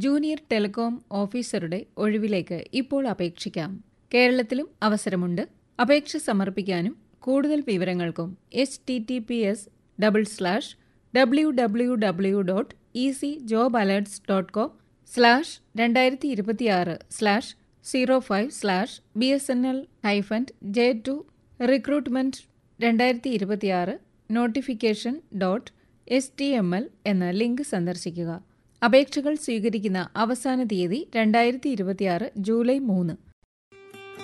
junior telecom ഓഫീസറുടെ ഒഴിവിലേക്ക് ഇപ്പോൾ അപേക്ഷിക്കാം കേരളത്തിലും അവസരമുണ്ട് അപേക്ഷ സമർപ്പിക്കാനും കൂടുതൽ വിവരങ്ങൾക്കും H T T P S double slash W W W dot E C job alerts dot com slash രണ്ടായിരത്തി ഇരുപത്തിയാറ് slash zero five slash B S N L hyphen J to recruitment രണ്ടായിരത്തി ഇരുപത്തിയാറ് notification dot S T M L എന്ന link സന്ദർശിക്കുക അപേക്ഷകൾ സ്വീകരിക്കുന്ന അവസാന തീയതി രണ്ടായിരത്തി ഇരുപത്തിയാറ് ജൂലൈ മൂന്ന്